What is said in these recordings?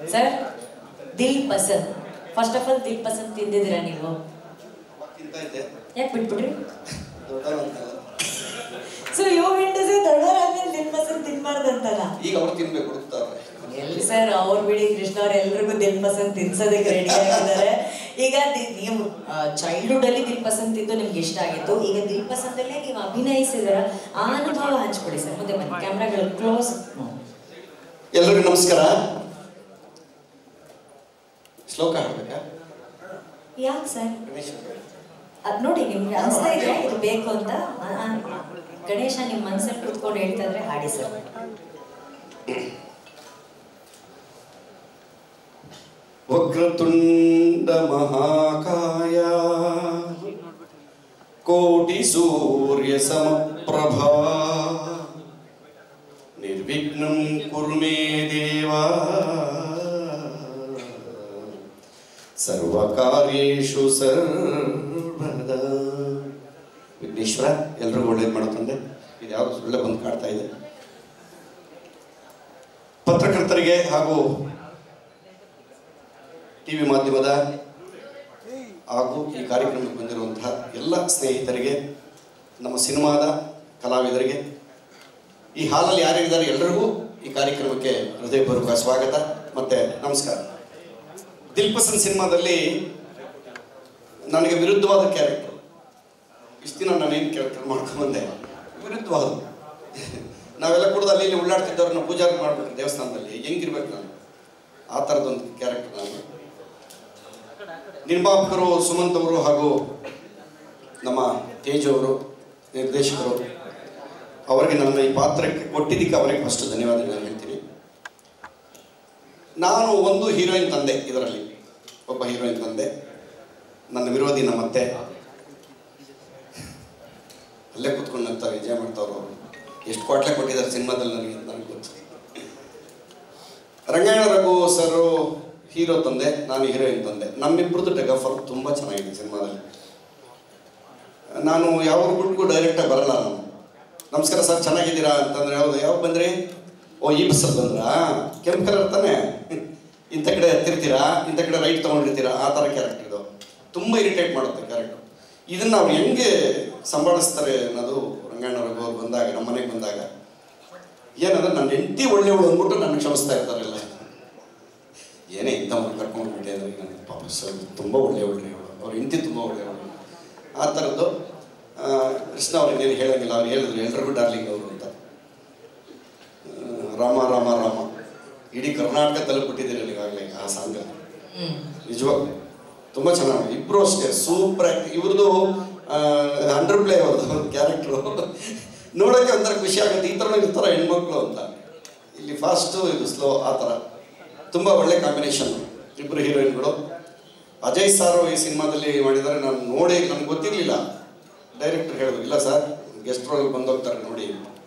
sir ದಿಲ್ ಪಸಂದ್ first of all ದಿಲ್ ಪಸಂದ್ ತಿಂದಿದ್ದೀರಾ ನೀವು ತಿಂತ ಇದ್ದೆ ಯಾಕೆ ಬಿಟ್ಬಿಟ್ರಿ ದೊಡ್ಡವರಂತಲ್ಲ ಸೊ ಯೋ ವಿಂಡೋಸ್ ದೊಡ್ಡವರಾದ್ಮೇಲೆ ದಿಲ್ ಪಸಂದ್ ತಿನ್ಬಾರ್ದಂತಲ್ಲ ಈಗ ಅವ್ರು ತಿನ್ಬೇಕು ಹುಡುಕ್ತಾರೆ ಎಲ್ಲಿ ಸರ್ ಅವ್ರು ಬಿಡಿ ಕೃಷ್ಣ ಅವ್ರು ಎಲ್ರಿಗೂ ದಿಲ್ ಪಸಂದ್ ತಿನ್ಸೋದಕ್ಕೆ ರೆಡಿ ಆಗಿದ್ದಾರೆ ಈಗ ದಿ- ನೀವು ಚೈಲ್ಡ್ಹುಡ್ ಅಲ್ಲಿ ದಿಲ್ ಪಸಂದ್ ತಿಂದು ನಿಮ್ಗೆ ಇಷ್ಟ ಆಗಿತ್ತು ಈಗ ದಿಲ್ ಪಸಂದಲ್ಲೇ ನೀವು ಅಭಿನಯಿಸಿದ್ರ ಆ ಅನುಭವ ಹಂಚ್ಕೊಡಿ ಸರ್ ಮುಂದೆ ಬನ್ನಿ ಕ್ಯಾಮ್ರಾಗಳು ಕ್ಲೋಸ್ ಎಲ್ರಿಗೂ ನಮಸ್ಕಾರ ಶ್ಲೋಕ ಹಾಡ್ಬೇಕಾ ಯಾಕೆ ಸರ್ ಗಣೇಶ ಅದ್ ನೋಡಿ ನಿಮ್ಗೆ ಅನಿಸ್ತಾ ಇದೆ ಇದು ಬೇಕು ಅಂತ ಆ- ಆ- ಗಣೇಶ ನಿಮ್ಮ ಮನಸ್ಸಲ್ಲಿ ಕುತ್ಕೊಂಡು ಹೇಳ್ತಾ ಇದ್ರೆ ಹಾಡಿ ಸರ್ ವಕ್ರತುಂಡ ಮಹಾಕಾಯ ಕೋಟಿ ಸೂರ್ಯ ಸಮಪ್ರಭಾ ನಿರ್ವಿಘ್ನಂ ಕುರು ಮೇ ದೇವ ಸರ್ವಕಾರ್ಯೇಷು ಸರ್ವದ ವಿಘ್ನೇಶ್ವರ ಎಲ್ರಿಗೂ ಒಳ್ಳೇದು ಮಾಡೋ ತಂದೆ ಇದು ಯಾವುದು ಸುಳ್ಳೆ ಬಂದು ಕಾಡ್ತಾ ಇದೆ ಪತ್ರಕರ್ತರಿಗೆ ಹಾಗೂ ಟಿ ವಿ ಮಾಧ್ಯಮದ ಹಾಗೂ ಈ ಕಾರ್ಯಕ್ರಮಕ್ಕೆ ಬಂದಿರುವಂತಹ ಎಲ್ಲ ಸ್ನೇಹಿತರಿಗೆ ನಮ್ಮ ಸಿನಿಮಾದ ಕಲಾವಿದರಿಗೆ ಈ ಹಾಲಲ್ಲಿ ಯಾರ್ಯಾರಿದ್ದಾರೆ ಎಲ್ಲರಿಗೂ ಈ ಕಾರ್ಯಕ್ರಮಕ್ಕೆ ಹೃದಯಪೂರ್ವಕ ಸ್ವಾಗತ ಮತ್ತೆ ನಮಸ್ಕಾರ ದಿಲ್ ಪಸಂದ್ ಸಿನಿಮಾದಲ್ಲಿ ನನಗೆ ವಿರುದ್ಧವಾದ ಕ್ಯಾರೆಕ್ಟರ್ ಇಷ್ಟು ದಿನ ನಾನೇನು ಕ್ಯಾರೆಕ್ಟರ್ ಮಾಡ್ಕೊಂಡ್ಬಂದೆ ವಿರುದ್ಧವಾದ ನಾವೆಲ್ಲ ಕುಡ್ದು ಅಲ್ಲಿ ಇಲ್ಲಿ ಉಳ್ಳಾಡ್ತಿದ್ದವ್ರನ್ನ ಪೂಜಾರಿ ಮಾಡ್ಬೇಕು ದೇವಸ್ಥಾನದಲ್ಲಿ ಹೆಂಗಿರ್ಬೇಕು ನಾನು ಆ ಥರದೊಂದು ಕ್ಯಾರೆಕ್ಟರ್ ನಾನು ನಿರ್ಮಾಪಕರು ಸುಮಂತ್ ಅವರು ಹಾಗೂ ನಮ್ಮ ತೇಜ್ ಅವರು ನಿರ್ದೇಶಕರು ಅವರಿಗೆ ನನ್ನ ಈ ಪಾತ್ರಕ್ಕೆ ಕೊಟ್ಟಿದ್ದಕ್ಕೆ ಅವರಿಗೆ ಫಸ್ಟ್ ಧನ್ಯವಾದಗಳನ್ನು ಹೇಳ್ತೀನಿ ನಾನು ಒಂದು ಹೀರೋಯಿನ್ ತಂದೆ ಇದರಲ್ಲಿ ಒಬ್ಬ ಹೀರೋಯಿನ್ ತಂದೆ ನನ್ನ ವಿರೋಧಿ ನಮ್ಮ ಅತ್ತೆ ಅಲ್ಲೇ ಕೂತ್ಕೊಂಡು ನಗ್ತಾರೆ ಎಂಜಾಯ್ ಮಾಡ್ತಾವ್ರು ಅವರು ಎಷ್ಟು ಕ್ವಾಟ್ಲೆ ಕೊಟ್ಟಿದ್ದಾರೆ ಸಿನಿಮಾದಲ್ಲಿ ನನಗೆ ಅಂತ ನನಗೆ ಗೊತ್ತು ರಂಗಾಯಣ ರಘು ಸರ್ ಹೀರೋ ತಂದೆ ನಾನು ಹೀರೋಯಿನ್ ತಂದೆ ನಮ್ಮಿಬ್ಬರದ್ದು ಟೆಗಫರ್ ತುಂಬ ಚೆನ್ನಾಗಿದೆ ಸಿನಿಮಾದಲ್ಲಿ ನಾನು ಯಾವ ಗುಡ್ಗೂ ಡೈರೆಕ್ಟಾಗಿ ಬರಲ್ಲ ನಾನು ನಮಸ್ಕಾರ ಸರ್ ಚೆನ್ನಾಗಿದ್ದೀರಾ ಅಂತಂದ್ರೆ ಯಾವುದು ಯಾವಾಗ ಬಂದ್ರಿ ಓ ಈ ಬಸ್ಸಲ್ಲಿ ಬಂದ್ರಾ ಕೆಂಪು ಕಲರ್ ತಾನೆ ಇಂಥ ಕಡೆ ಹತ್ತಿರ್ತೀರಾ ಇಂಥ ಕಡೆ ರೈಟ್ ತೊಗೊಂಡಿರ್ತೀರಾ ಆ ಥರ ಕ್ಯಾರೆಕ್ಟರ್ ಇದು ತುಂಬ ಇರಿಟೇಟ್ ಮಾಡುತ್ತೆ ಕ್ಯಾರೆಕ್ಟರ್ ಇದನ್ನು ಅವ್ರು ಹೆಂಗೆ ಸಂಭಾಳಿಸ್ತಾರೆ ಅನ್ನೋದು ರಂಗಾಯಣ ರಘು ಅವ್ರು ಬಂದಾಗ ನಮ್ಮ ಮನೆಗೆ ಬಂದಾಗ ಏನಂದ್ರೆ ನನ್ನ ಹೆಂಡತಿ ಒಳ್ಳೆಯವಳು ಅಂದ್ಬಿಟ್ಟು ನನ್ನ ಕ್ಷಮಿಸ್ತಾ ಇರ್ತಾರೆಲ್ಲ ಏನೇ ಇಂಥ ಮನೆ ಕರ್ಕೊಂಡ್ಬಿಟ್ಟೆ ಅಂದ್ರೆ ನನಗೆ ಪಾಪ ಸರ್ ತುಂಬ ಒಳ್ಳೆಯವಳು ರೀ ಅವಳು ಅವ್ರ ಹೆಂಡತಿ ತುಂಬ ಒಳ್ಳೆಯವಳು ಆ ಥರದ್ದು ಆ, ಕೃಷ್ಣ ಅವ್ರಿಗೇನು ಹೇಳಂಗಿಲ್ಲ ಅವ್ರು ಹೇಳಿದ್ರು ಎಲ್ರಿಗೂ ಡಾರ್ಲಿಂಗ್ ಅವರು ಅಂತ ಆ, ರಾಮ ರಾಮ ರಾಮ ಇಡೀ ಕರ್ನಾಟಕ ತಲುಪಿಟ್ಟಿದ್ದೀರಿ ನೀವಾಗಲೇ ಆ ಸಾಂಗಲ್ಲಿ ಹ್ಮ್ ನಿಜವಾಗ್ಲೂ ತುಂಬ ಚೆನ್ನಾಗಿ ಇಬ್ಬರು ಅಷ್ಟೇ ಸೂಪರ್ ಆ್ಯಕ್ಟ್ ಇವ್ರದ್ದು ಅಂಡರ್ ಪ್ಲೇ ಅವ್ರದ್ದು ಕ್ಯಾರೆಕ್ಟ್ರು ನೋಡೋಕ್ಕೆ ಒಂಥರ ಖುಷಿ ಆಗುತ್ತೆ ಈ ಥರ ಇರ್ತಾರೆ ಹೆಣ್ಮಕ್ಳು ಅಂತ ಇಲ್ಲಿ ಫಾಸ್ಟು ಇದು ಸ್ಲೋ ಆ ಥರ ತುಂಬ ಒಳ್ಳೆ ಕಾಂಬಿನೇಷನ್ ಇಬ್ಬರು ಹೀರೋಯಿನ್ಗಳು ಅಜಯ್ ಸಾರು ಈ ಸಿನಿಮಾದಲ್ಲಿ ಮಾಡಿದ್ದಾರೆ ನಾನು ನೋಡಿ ನನಗೆ ಗೊತ್ತಿರಲಿಲ್ಲ ಡೈರೆಕ್ಟರ್ ಹೇಳಿದ್ರು ಇಲ್ಲ ಸರ್ ಗೆಸ್ಟ್ ರೋಲ್ ಬಂದೋಗ್ತಾರೆ ನೋಡಿ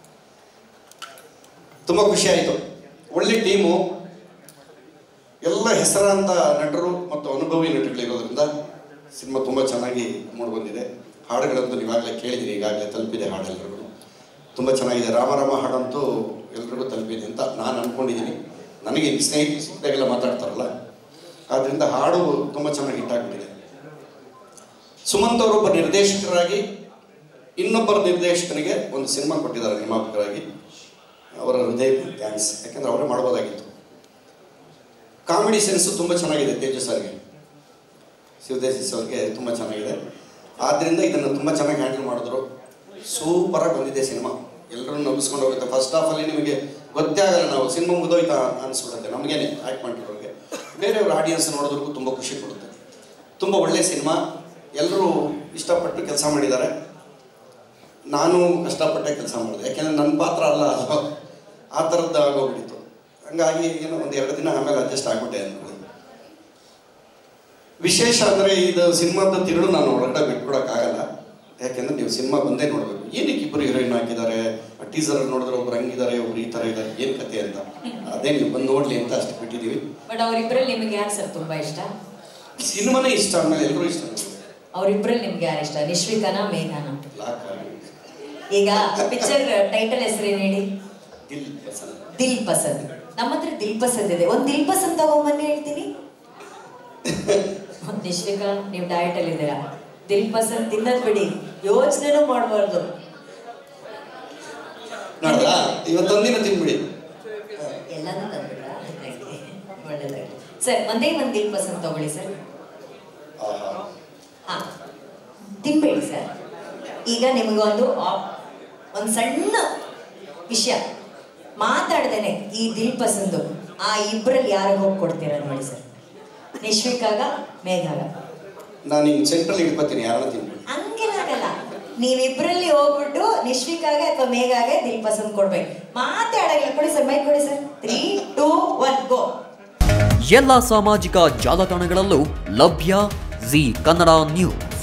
ತುಂಬ ಖುಷಿ ಆಯಿತು ಒಳ್ಳೆ ಟೀಮು ಎಲ್ಲ ಹೆಸರಾಂತ ನಟರು ಮತ್ತು ಅನುಭವಿ ನಟರುಗಳಿರೋದ್ರಿಂದ ಸಿನಿಮಾ ತುಂಬ ಚೆನ್ನಾಗಿ ಮೂಡಿಬಂದಿದೆ ಹಾಡುಗಳಂತೂ ನೀವಾಗಲೇ ಕೇಳಿದ್ದೀರಿ ಈಗಾಗಲೇ ತಲುಪಿದೆ ಹಾಡೆಲ್ಲರಿಗೂ ತುಂಬ ಚೆನ್ನಾಗಿದೆ ರಾಮರಾಮ ಹಾಡಂತೂ ಎಲ್ರಿಗೂ ತಲುಪಿದೆ ಅಂತ ನಾನು ಅಂದ್ಕೊಂಡಿದ್ದೀನಿ ನನಗೆ ಸ್ನೇಹಿತರು ಸಿಕ್ಕಿದಾಗೆಲ್ಲ ಮಾತಾಡ್ತಾರಲ್ಲ ಆದ್ದರಿಂದ ಹಾಡು ತುಂಬ ಚೆನ್ನಾಗಿ ಹಿಟ್ ಆಗಿಬಿಟ್ಟಿದೆ ಸುಮಂತ್ ಅವರು ಒಬ್ಬ ನಿರ್ದೇಶಕರಾಗಿ ಇನ್ನೊಬ್ಬರ ನಿರ್ದೇಶಕನಿಗೆ ಒಂದು ಸಿನಿಮಾ ಕೊಟ್ಟಿದ್ದಾರೆ ನಿರ್ಮಾಪಕರಾಗಿ ಅವರ ಹೃದಯ ಥ್ಯಾಂಕ್ಸ್ ಯಾಕಂದ್ರೆ ಅವರೇ ಮಾಡ್ಬೋದಾಗಿತ್ತು ಕಾಮಿಡಿ ಸೆನ್ಸು ತುಂಬ ಚೆನ್ನಾಗಿದೆ ತೇಜಸ್ ಸರ್ಗೆ ಶಿವದೇಶಿಸ್ ಅವ್ರಿಗೆ ತುಂಬ ಚೆನ್ನಾಗಿದೆ ಆದ್ದರಿಂದ ಇದನ್ನು ತುಂಬ ಚೆನ್ನಾಗಿ ಹ್ಯಾಂಡಲ್ ಮಾಡಿದ್ರು ಸೂಪರಾಗಿ ಬಂದಿದೆ ಸಿನಿಮಾ ಎಲ್ಲರೂ ನಗಿಸ್ಕೊಂಡು ಹೋಗುತ್ತೆ ಫಸ್ಟ್ ಹಾಫಲ್ಲಿ ನಿಮಗೆ ಗೊತ್ತೇ ಆಗಲ್ಲ ನಾವು ಸಿನಿಮಾ ಮುಗಿದೋಯ್ತಾ ಅನಿಸ್ಬಿಡುತ್ತೆ ನಮಗೇನೆ ಆ್ಯಕ್ಟ್ ಮಾಡಿರೋರಿಗೆ ಬೇರೆಯವ್ರ ಆಡಿಯನ್ಸ್ ನೋಡೋದಕ್ಕೂ ತುಂಬ ಖುಷಿ ಕೊಡುತ್ತೆ ತುಂಬ ಒಳ್ಳೆಯ ಸಿನಿಮಾ ಎಲ್ಲರೂ ಇಷ್ಟಪಟ್ಟು ಕೆಲಸ ಮಾಡಿದ್ದಾರೆ ನಾನು ಕಷ್ಟಪಟ್ಟೆ ಕೆಲಸ ಮಾಡಿದೆ ಯಾಕೆಂದರೆ ನನ್ನ ಪಾತ್ರ ಅಲ್ಲ ಅದು ಆ ಥರದ್ದು ಆಗೋಗ್ಬಿಟ್ಟಿತ್ತು ಹಂಗಾಗಿ ಏನೋ ಒಂದು ಎರಡು ದಿನ ಆಮೇಲೆ ಅಡ್ಜಸ್ಟ್ ಆಗ್ಬಿಟ್ಟೆ ಅಂದ್ಕೊಳ್ಳಿ ವಿಶೇಷ ಅಂದರೆ ಇದು ಸಿನಿಮಾದ ತಿರುಳು ನಾನು ಒಳಗಡೆ ಬಿಟ್ಕೊಡೋಕ್ಕಾಗಲ್ಲ ಯಾಕೆಂದ್ರೆ ನೀವು ಸಿನಿಮಾ ಬಂದೇ ನೋಡಬೇಕು ಏನಕ್ಕೆ ಇಬ್ಬರು ಹೀರೋಯಿನ್ ಹಾಕಿದ್ದಾರೆ ಟೀಸರ್ ನೋಡಿದ್ರೆ ಒಬ್ರು ಹಂಗಿದ್ದಾರೆ ಒಬ್ರು ಈ ಥರ ಇದ್ದಾರೆ ಏನು ಕತೆ ಅಂತ ಅದೇ ನೀವು ಬಂದು ನೋಡಲಿ ಅಂತ ಅಷ್ಟು ಬಿಟ್ಟಿದ್ದೀವಿ ಬಟ್ ಅವರಿಬ್ಬರಲ್ಲಿ ನಿಮಗೆ ಯಾರು ಸರ್ ತುಂಬಾ ಇಷ್ಟ ಸಿನಿಮಾನೇ ಇಷ್ಟ ಆಮೇಲೆ ಎಲ್ಲರೂ ಇಷ್ಟ ಅವರಿಬ್ಬರಲ್ಲಿ ನಿಮ್ಗೆ ಯಾರು ಇಷ್ಟ ನಿಶ್ವಿಕಾನ ಮೇಘಾನ ಲಾಕ್ ಈಗ ಪಿಕ್ಚರ್ ಟೈಟಲ್ ಹೆಸರೇನು ಹೇಳಿ ದಿಲ್ ಪಸಂದ್ ದಿಲ್ ಪಸಂದ್ ನಮ್ಮ ಹತ್ರ ದಿಲ್ ಪಸಂದ್ ಇದೆ ಒಂದ್ ದಿಲ್ ಪಸಂದ್ ತಗೊಂಬನ್ನಿ ಹೇಳ್ತೀನಿ ನಿಶ್ವಿಕಾ ನೀವು ಡಯಟ್ ಅಲ್ಲಿ ಇದ್ದೀರಾ ದಿಲ್ ಪಸಂದ್ ತಿನ್ನದ್ ಬಿಡಿ ಯೋಚನೆನೂ ಮಾಡಬಾರ್ದು ನೋಡ್ರಾ ಇವತ್ತೊಂದಿನ ತಿನ್ಬಿಡಿ ಎಲ್ಲಾನು ತಂದ್ಬಿಟ್ರಾ ಒಳ್ಳೇದಾಗಿ ಸರ್ ಒಂದೇ ಒಂದ್ ದಿಲ್ ಪಸಂದ್ ತಗೊಳ್ಳಿ ಸರ್ ಆಹಾ ಹಾ ತಿನ್ಬೇಡಿ ಸರ್ ಈಗ ನಿಮಗೊಂದು ಆಪ್- ಒಂದು ಸಣ್ಣ ವಿಷಯ ಮಾತಾಡ್ದೇನೆ ಈ ದಿಲ್ ಪಸಂದು ಆ ಇಬ್ಬರಲ್ಲಿ ಯಾರಿಗೆ ಹೋಗಿ ಕೊಡ್ತೀರಾ ನೋಡಿ ಸರ್ ನಿಶ್ವಿಕಾಗ ಮೇಘಾಗ ನಾನು ಹಿಂಗೆ ಸೆಂಟ್ರಲ್ ಇಟ್ಕೊತೀನಿ ಯಾರನ್ನ ತಿನ್ಬಿಡಿ ಹಂಗೇನಾಗಲ್ಲ ನೀವಿಬ್ಬರಲ್ಲಿ ಹೋಗ್ಬಿಟ್ಟು ನಿಶ್ವಿಕಾಗ ಅಥವಾ ಮೇಘಾಗೆ ದಿಲ್ ಪಸಂದ್ ಕೊಡ್ಬೇಕು ಮಾತಾಡಲ್ಲ ಕೊಡಿ ಸರ್ ಮೈಕ್ ಕೊಡಿ sir three two one go ಎಲ್ಲ ಸಾಮಾಜಿಕ ಜಾಲತಾಣಗಳಲ್ಲೂ ಲಭ್ಯ ಜಿ ಕನ್ನಡ ನ್ಯೂಸ್